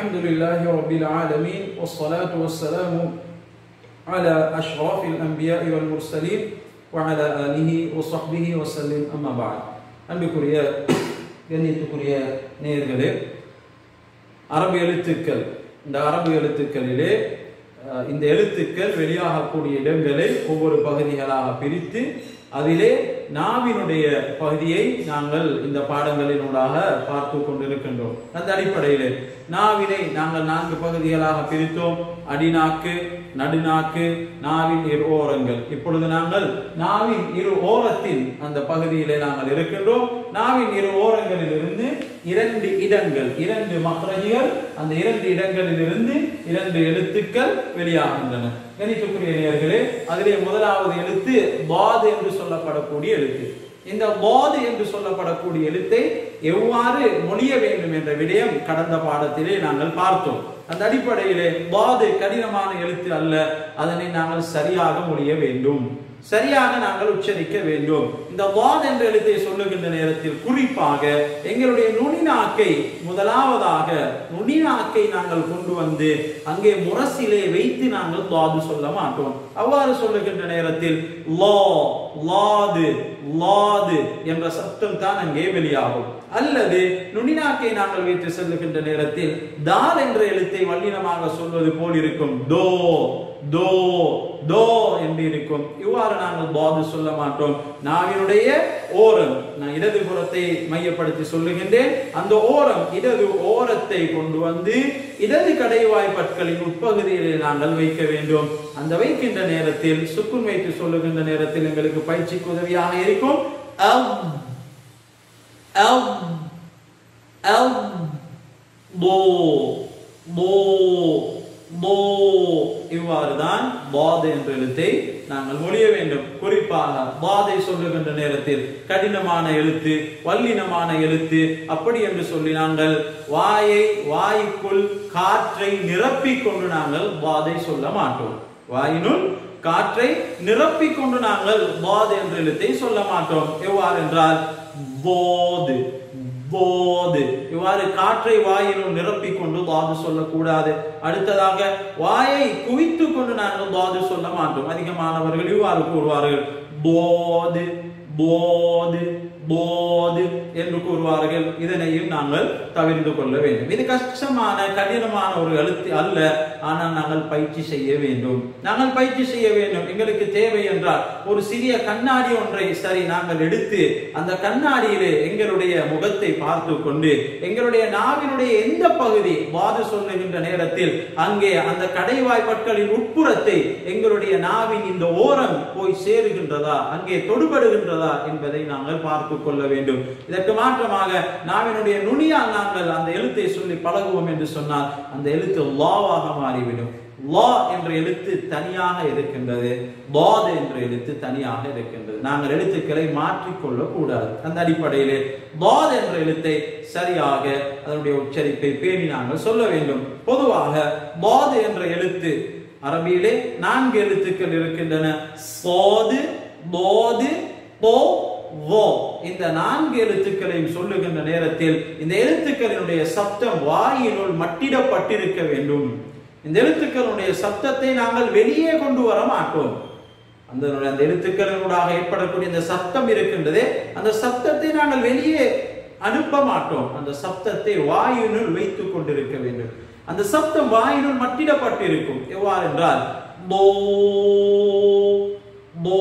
الحمد لله رب العالمين والصلاة والسلام على أشرف الأنبياء والمرسلين وعلى آله وصحبه وسلم أما بعد அன்புக்குரிய கண்ணியத்துக்குரிய நேயர்களே அரபு எழுத்துக்கள் இந்த அரபு எழுத்துக்களிலே அஹ், இந்த எழுத்துக்கள் வெளியாகக்கூடிய இடங்களை ஒவ்வொரு பகுதிகளாக பிரித்து அதிலே நாவினுடைய பகுதியை நாங்கள் இந்த பாடங்களினூடாக பார்த்து கொண்டிருக்கின்றோம் அந்த அடிப்படையிலே நாவினை நாங்கள் நான்கு பகுதிகளாக பிரித்தோம் அடிநாக்கு நடுநாக்கு நாவின் இரு ஓரங்கள் இப்பொழுது நாங்கள் நாவின் இரு ஓரத்தின் அந்த பகுதியிலே நாங்கள் இருக்கின்றோம் நாவின் இரு ஓரங்களில் இருந்து இரண்டு இடங்கள் இரண்டு மக்ரஜிகள் அந்த இரண்டு இடங்களில் இருந்து இரண்டு எழுத்துக்கள் வெளியாகின்றன கணித்துக்குரிய நேயர்களே அதிலே முதலாவது எழுத்து பாது என்று சொல்லப்படக்கூடிய எழுத்து இந்த பாது என்று சொல்லப்படக்கூடிய எழுத்தை எவ்வாறு மொழிய வேண்டும் என்ற விடயம் கடந்த பாடத்திலே நாங்கள் பார்த்தோம் அந்த அடிப்படையிலே பாது கடினமான எழுத்து அல்ல அதனை நாங்கள் சரியாக மொழிய வேண்டும் சரியாக நாங்கள் உச்சரிக்க வேண்டும் இந்த வாத் என்ற எழுத்தை சொல்லுகின்ற நேரத்தில் குறிப்பாக எங்களுடைய நுனிநாக்கை முதலாவதாக நுனிநாக்கை நாங்கள் கொண்டு வந்து அங்கே முரசிலே வைத்து நாங்கள் வாது சொல்ல மாட்டோம் அவ்வாறு சொல்லுகின்ற நேரத்தில் லா லாது லாது என்ற சத்தம் தான் அங்கே வெளியாகும் அல்லது நுனிநாக்கை நாங்கள் வைத்து செல்லுகின்ற நேரத்தில் தால் என்ற எழுத்தை வல்லினமாக சொல்வது போல் இருக்கும் தோ தோ தோ என்று இருக்கும் இவ்வாறு நாங்கள் பாது சொல்ல மாட்டோம் நாவினுடைய ஓரம் நான் இடது புறத்தை மையப்படுத்தி சொல்லுகின்றேன் அந்த ஓரம் இடது ஓரத்தை கொண்டு வந்து இடது கடைவாய் பற்களின் உட்பகுதியிலே நாங்கள் வைக்க வேண்டும் அந்த வைக்கின்ற நேரத்தில் சுக்குன் வைத்து சொல்லுகின்ற நேரத்தில் எங்களுக்கு பயிற்சிக்கு உதவியாக இருக்கும் அம் அம் அம் போ போ போ இவ்வாறு தான் பாது என்ற எழுத்தை நாங்கள் மொழிய வேண்டும் குறிப்பாக பாதை சொல்லுகின்ற நேரத்தில் கடினமான எழுத்து வல்லினமான எழுத்து அப்படி என்று சொல்லி நாங்கள் வாயை வாய்க்குள் காற்றை நிரப்பிக் கொண்டு நாங்கள் பாதை சொல்ல மாட்டோம் வாயினுள் காற்றை நிரப்பிக் கொண்டு நாங்கள் பாது என்ற எழுத்தை சொல்ல மாட்டோம் எவ்வாறு என்றால் போது போது இவ்வாறு காற்றை வாயினுள் நிரப்பிக் கொண்டு பாது சொல்லக்கூடாது அடுத்ததாக வாயை குவித்து கொண்டு நாங்கள் பாது சொல்ல மாட்டோம் அதிகமானவர்கள் இவ்வாறு கூறுவார்கள் போது போது போது என்று கூறுவார்கள் இதனையும் நாங்கள் தவிர்த்து கொள்ள வேண்டும் இது கஷ்டமான கடினமான ஒரு எழுத்து அல்ல ஆனால் நாங்கள் பயிற்சி செய்ய வேண்டும் நாங்கள் பயிற்சி செய்ய வேண்டும் எங்களுக்கு தேவை என்றால் ஒரு சிறிய கண்ணாடி ஒன்றை சரி நாங்கள் எடுத்து அந்த கண்ணாடியிலே எங்களுடைய முகத்தை பார்த்து கொண்டு எங்களுடைய நாவினுடைய எந்த பகுதி வாது சொல்லுகின்ற நேரத்தில் அங்கே அந்த கடைவாய் பற்களின் உட்புறத்தை எங்களுடைய நாவின் இந்த ஓரம் போய் சேருகின்றதா அங்கே தொடுபடுகின்றதா என்பதை நாங்கள் பார்த்து கொள்ள வேண்டும் இதற்கு மாற்றமாக நாவினுடைய நுனியால் நாங்கள் அந்த எழுத்தை சொல்லி பழகுவோம் என்று சொன்னால் அந்த எழுத்து லாவாக மாறிவிடும் லா என்ற எழுத்து தனியாக இருக்கின்றது பாத் என்ற எழுத்து தனியாக இருக்கின்றது நாங்கள் எழுத்துக்களை மாற்றிக்கொள்ள கூடாது அந்த அடிப்படையிலே பாத் என்ற எழுத்தை சரியாக அதனுடைய உச்சரிப்பை பேணி நாங்கள் சொல்ல வேண்டும் பொதுவாக பாத் என்ற எழுத்து அரபியிலே நான்கு எழுத்துக்கள் இருக்கின்றன சோது போது போ வோ இந்த நான்கு எழுத்துக்களையும் சொல்லுகின்ற நேரத்தில் இந்த எழுத்துக்களினுடைய சப்தம் வாயினுள் மட்டிடப்பட்டிருக்க வேண்டும் இந்த எழுத்துக்களுடைய சப்தத்தை நாங்கள் வெளியே கொண்டு வர மாட்டோம் அந்த அந்த எழுத்துக்களினூடாக ஏற்படக்கூடிய இந்த சப்தம் இருக்கின்றதே அந்த சப்தத்தை நாங்கள் வெளியே அனுப்ப மாட்டோம் அந்த சப்தத்தை வாயினுள் வைத்துக் கொண்டிருக்க வேண்டும் அந்த சப்தம் வாயினுள் மட்டிடப்பட்டிருக்கும் எவ்வாறு என்றால் போ போ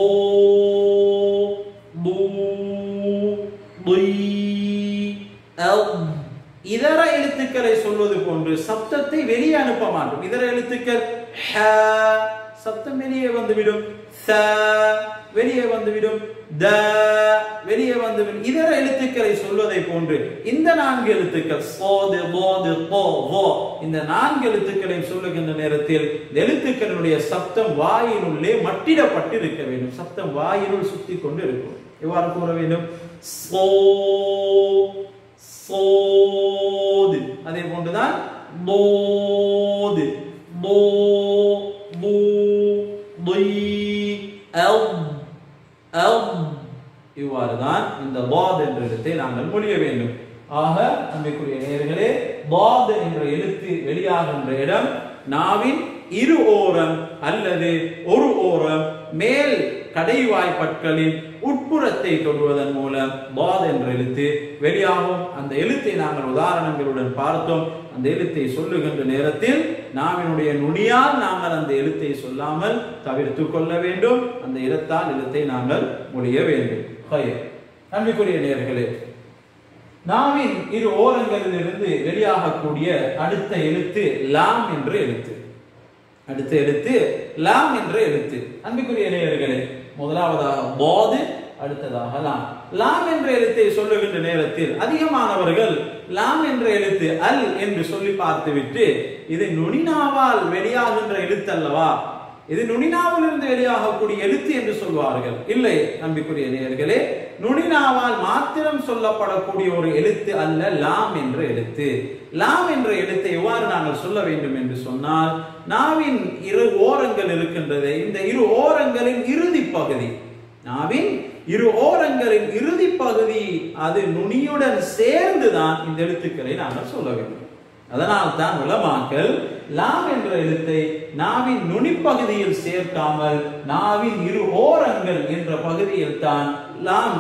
பூ புய் அல் இதர எழுத்துக்களை சொல்வது போன்று சப்தத்தை வெளியே அனுப்ப மாட்டோம் இதர எழுத்துக்கள் ஹ சப்தம் வெளியே வந்துவிடும் ச வெளியே வந்துவிடும் த வெளியே வந்துவிடும் இதர எழுத்துக்களை சொல்வதை போன்று இந்த நான்கு எழுத்துக்கள் சோது போது போ வோ இந்த நான்கு எழுத்துக்களை சொல்லுகின்ற நேரத்தில் இந்த எழுத்துக்களுடைய சப்தம் வாயினுள்ளே மட்டிடப்பட்டு இருக்க வேண்டும் சப்தம் வாயினுள் சுத்தி கொண்டு இருக்கும் எவ்வாறு கூற வேண்டும் சோ சோது அதே போன்றுதான் போது போ பூ பொய் எல் எல் இவ்வாறு தான் இந்த பாத் என்ற எழுத்தை நாங்கள் மொழிய வேண்டும் ஆக அன்பிற்குரிய நேர்களே பாத் என்ற எழுத்து வெளியாகின்ற இடம் நாவின் இரு ஓரம் அல்லது ஒரு ஓரம் மேல் கடைவாய் பற்களின் உட்புறத்தை தொடுவதன் மூலம் பாத் என்ற எழுத்து வெளியாகும் அந்த எழுத்தை நாங்கள் உதாரணங்களுடன் பார்த்தோம் அந்த எழுத்தை சொல்லுகின்ற நேரத்தில் நாவினுடைய நுனியால் நாங்கள் அந்த எழுத்தை சொல்லாமல் தவிர்த்து கொள்ள வேண்டும் அந்த இடத்தால் எழுத்தை நாங்கள் மொழிய வேண்டும் ஹயர். அன்பிற்குரிய நேர்களே நாவின் இரு ஓரங்களில் இருந்து வெளியாகக்கூடிய அடுத்த எழுத்து லாம் என்ற எழுத்து அடுத்த எழுத்து லாம் என்ற எழுத்து அன்பிற்குரிய நேயர்களே முதலாவதாக பாது அடுத்ததாக லாம் லாம் என்ற எழுத்தை சொல்லுகின்ற நேரத்தில் அதிகமானவர்கள் லாம் என்ற எழுத்து அல் என்று சொல்லி பார்த்துவிட்டு இது நுனினாவால் வெளியாகின்ற எழுத்து அல்லவா இது நுனினாவிலிருந்து வெளியாகக்கூடிய எழுத்து என்று சொல்வார்கள் இல்லை நம்பிக்குரிய நேயர்களே நுனினாவால் மாத்திரம் சொல்லப்படக்கூடிய ஒரு எழுத்து அல்ல லாம் என்ற எழுத்து லாம் என்ற எழுத்தை எவ்வாறு நாங்கள் சொல்ல வேண்டும் என்று சொன்னால் நாவின் இரு ஓரங்கள் இருக்கின்றது இந்த இரு ஓரங்களின் இறுதி பகுதி நாவின் இரு ஓரங்களின் இறுதி பகுதி அது நுனியுடன் சேர்ந்துதான் இந்த எழுத்துக்களை நாங்கள் சொல்ல வேண்டும் அதனால் தான் உலமாக்கள் லாம் என்ற எழுத்தை நாவின் நுனிப்பகுதியில் சேர்க்காமல் நாவின் இரு ஓரங்கள் என்ற பகுதியில் தான் லாம்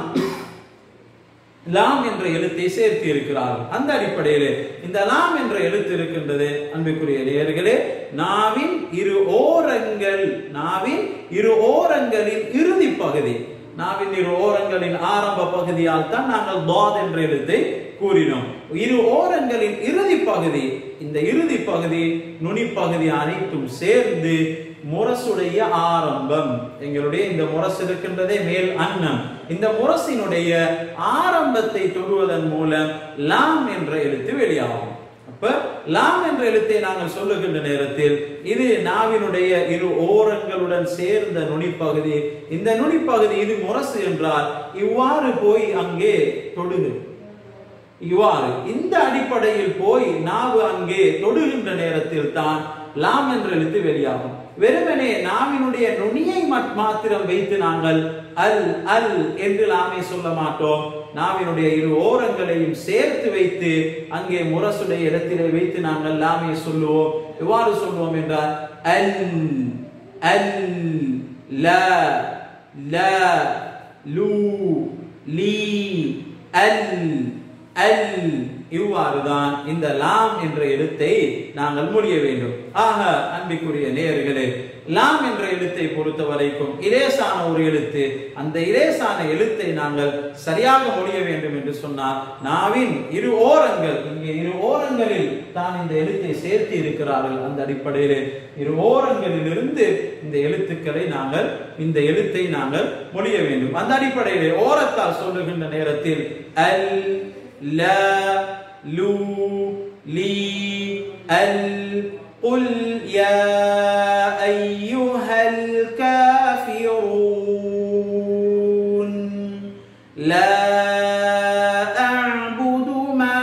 லாம் என்ற எழுத்தை சேர்த்து இருக்கிறார்கள் அந்த அடிப்படையில் இந்த லாம் என்ற எழுத்து இருக்கின்றது அன்புக்குரிய நேயர்களே நாவின் இரு ஓரங்கள் நாவின் இரு ஓரங்களின் இறுதி பகுதி நாவின் இரு ஓரங்களின் ஆரம்ப பகுதியால் தான் நாங்கள் தாத் என்ற எழுத்தை கூறினோம் இரு ஓரங்களின் இறுதி பகுதி இந்த இறுதி பகுதி நுனிப்பகுதி அனைத்தும் சேர்ந்து முரசுடைய ஆரம்பம் எங்களுடைய இந்த முரசு இருக்கின்றதே மேல் அன்னம் இந்த முரசினுடைய ஆரம்பத்தை தொடுவதன் மூலம் லாம் என்ற எழுத்து வெளியாகும் அப்ப லாம் என்ற எழுத்தை நாங்கள் சொல்லுகின்ற நேரத்தில் இது நாவினுடைய இரு ஓரங்களுடன் சேர்ந்த நுனிப்பகுதி இந்த நுனிப்பகுதி இது முரசு என்றால் இவ்வாறு போய் அங்கே தொடுகு இவ்வாறு இந்த அடிப்படையில் போய் நாவு அங்கே தொடுகின்ற நேரத்தில் தான் லாம் என்ற எழுத்து வெளியாகும் வெறுமனே நாவினுடைய நுனியை மட்- மாத்திரம் வைத்து நாங்கள் அல் அல் என்று லாமை சொல்ல மாட்டோம் நாவினுடைய இரு ஓரங்களையும் சேர்த்து வைத்து அங்கே முரசுடைய இடத்திலே வைத்து நாங்கள் லாமை சொல்லுவோம் எவ்வாறு சொல்லுவோம் என்றால் அல் அல் ல ல லூ லீ அல் அல் இவ்வாறுதான் இந்த லாம் என்ற எழுத்தை நாங்கள் முடிய வேண்டும் ஆக அன்பிற்குரிய நேயர்களே லாம் என்ற எழுத்தை பொறுத்த வரைக்கும் இலேசான ஒரு எழுத்து அந்த இலேசான எழுத்தை நாங்கள் சரியாக மொழிய வேண்டும் என்று சொன்னால் நாவின் இரு ஓரங்கள் இங்கே இரு ஓரங்களில் தான் இந்த எழுத்தை சேர்த்து இருக்கிறார்கள் அந்த அடிப்படையில் இரு ஓரங்களில் இருந்து இந்த எழுத்துக்களை நாங்கள் இந்த எழுத்தை நாங்கள் மொழிய வேண்டும் அந்த அடிப்படையிலே ஓரத்தால் சொல்லுகின்ற நேரத்தில் அல் لا لو لي ال قل يا أيها الكافرون لا أعبد ما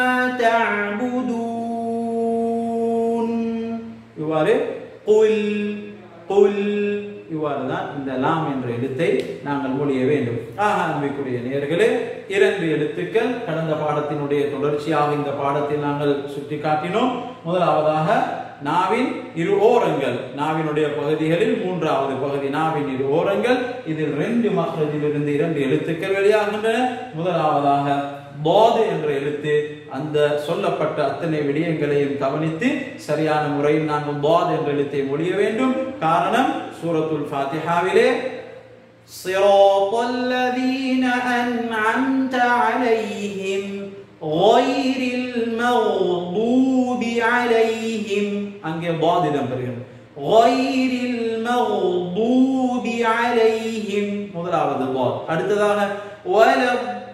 تعبدون இவ்வாறு قل قل இவ்வாறு தான் இந்த லாம் என்ற எழுத்தை நாங்கள் மொழிய வேண்டும் ஆக அன்பிற்குரிய நேர்களே இரண்டு எழுத்துக்கள் கடந்த பாடத்தினுடைய தொடர்ச்சியாக இந்த பாடத்தில் நாங்கள் சுட்டி காட்டினோம் முதலாவதாக நாவின் இரு ஓரங்கள் நாவினுடைய பகுதிகளில் மூன்றாவது பகுதி நாவின் இரு ஓரங்கள் இதில் ரெண்டு மக்ரதில் இருந்து இரண்டு எழுத்துக்கள் வெளியாகின்றன முதலாவதாக பாது என்ற எழுத்து அந்த சொல்லப்பட்ட அத்தனை விடயங்களையும் கவனித்து சரியான முறையில் நாங்கள் பாத் என்ற எழுத்தை மொழிய வேண்டும் காரணம் சூரத்துல் ஃபாத்திஹாவிலே صراط الذين أنعمت عليهم غير المغضوب عليهم அங்கே பாத் இடம் பெறுகிறது غير المغضوب عليهم முதலாவது பாத் அடுத்ததாக ولا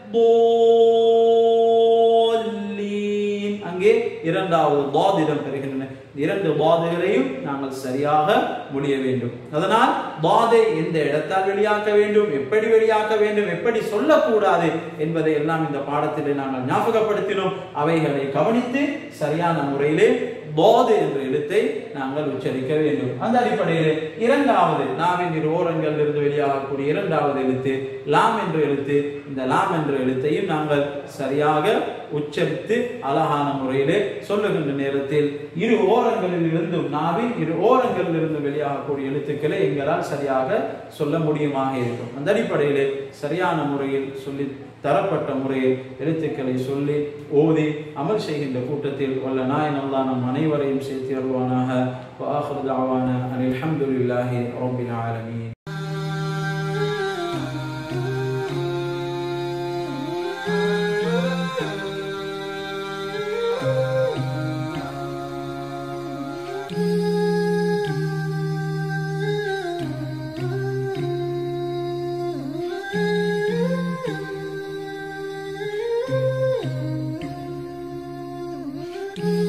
الضالين அங்கே இரண்டாவது பாத் இடம் பெறுகின்றன இரண்டு பாதுகளையும் நாங்கள் சரியாக முடிய வேண்டும் அதனால் பாதை எந்த இடத்தால் வெளியாக்க வேண்டும் எப்படி வெளியாக்க வேண்டும் எப்படி சொல்லக்கூடாது என்பதை எல்லாம் இந்த பாடத்திலே நாங்கள் ஞாபகப்படுத்தினோம் அவைகளை கவனித்து சரியான முறையிலே போது என்ற எழுத்தை நாங்கள் உச்சரிக்க வேண்டும் அந்த அடிப்படையில் இரண்டாவது நாவின் இரு ஓரங்களில் இருந்து வெளியாகக்கூடிய இரண்டாவது எழுத்து லாம் என்ற எழுத்து இந்த லாம் என்ற எழுத்தையும் நாங்கள் சரியாக உச்சரித்து அழகான முறையிலே சொல்லுகின்ற நேரத்தில் இரு ஓரங்களில் இருந்தும் நாவின் இரு ஓரங்களில் இருந்து வெளியாகக்கூடிய எழுத்துக்களை எங்களால் சரியாக சொல்ல முடியுமாக இருக்கும் அந்த அடிப்படையிலே சரியான முறையில் சொல்லி தரப்பட்ட முறையில் எழுத்துக்களை சொல்லி ஓதி அமல் செய்கின்ற கூட்டத்தில் வல்ல நாயன் அல்லா நம் அனைவரையும் சேர்த்து வருவானாக வாஹர் தாவான அனில் அல்ஹம்துலில்லாஹி ரப்பில் ஆலமீன் Thank you.